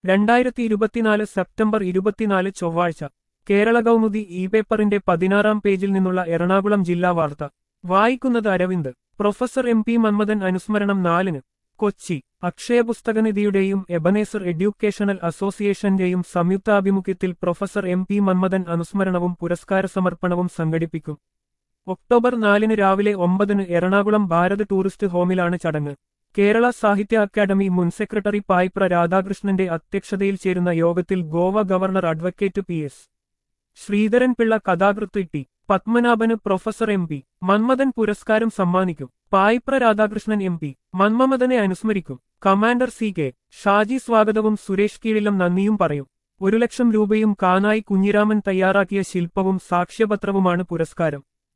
രണ്ടായിരത്തി ഇരുപത്തിനാല് സെപ്റ്റംബർ ഇരുപത്തിനാല് ചൊവ്വാഴ്ച കേരള കൗമുദി ഇ പേപ്പറിന്റെ പതിനാറാം പേജിൽ നിന്നുള്ള എറണാകുളം ജില്ലാ വാർത്ത വായിക്കുന്നത് Aravind professor M P Manmathan അനുസ്മരണം നാലിന് കൊച്ചി അക്ഷയ പുസ്തകനിധിയുടെയും എബനേസർ എഡ്യൂക്കേഷണൽ അസോസിയേഷന്റെയും സംയുക്താഭിമുഖ്യത്തിൽ പ്രൊഫസർ എം പി മന്മഥൻ അനുസ്മരണവും പുരസ്കാര സമർപ്പണവും സംഘടിപ്പിക്കും ഒക്ടോബർ നാലിന് രാവിലെ ഒമ്പതിന് എറണാകുളം ഭാരത് ടൂറിസ്റ്റ് ഹോമിലാണ് ചടങ്ങ് കേരള സാഹിത്യ അക്കാദമി മുൻ സെക്രട്ടറി പായ്പ്ര രാധാകൃഷ്ണന്റെ അധ്യക്ഷതയിൽ ചേരുന്ന യോഗത്തിൽ Goa governor advocate P S Sreedharan Pillai കഥാകൃത്ത് ടി പത്മനാഭന് പ്രൊഫസർ എം പി മന്മഥൻ പുരസ്കാരം സമ്മാനിക്കും പായിപ്ര രാധാകൃഷ്ണൻ എം പി മന്മമഥനെ അനുസ്മരിക്കും കമാൻഡർ സി കെ ഷാജി സ്വാഗതവും സുരേഷ് കീഴിലം നന്ദിയും പറയും ഒരു ലക്ഷം രൂപയും കാനായി കുഞ്ഞിരാമൻ തയ്യാറാക്കിയ ശില്പവും സാക്ഷ്യപത്രവുമാണ് പുരസ്കാരം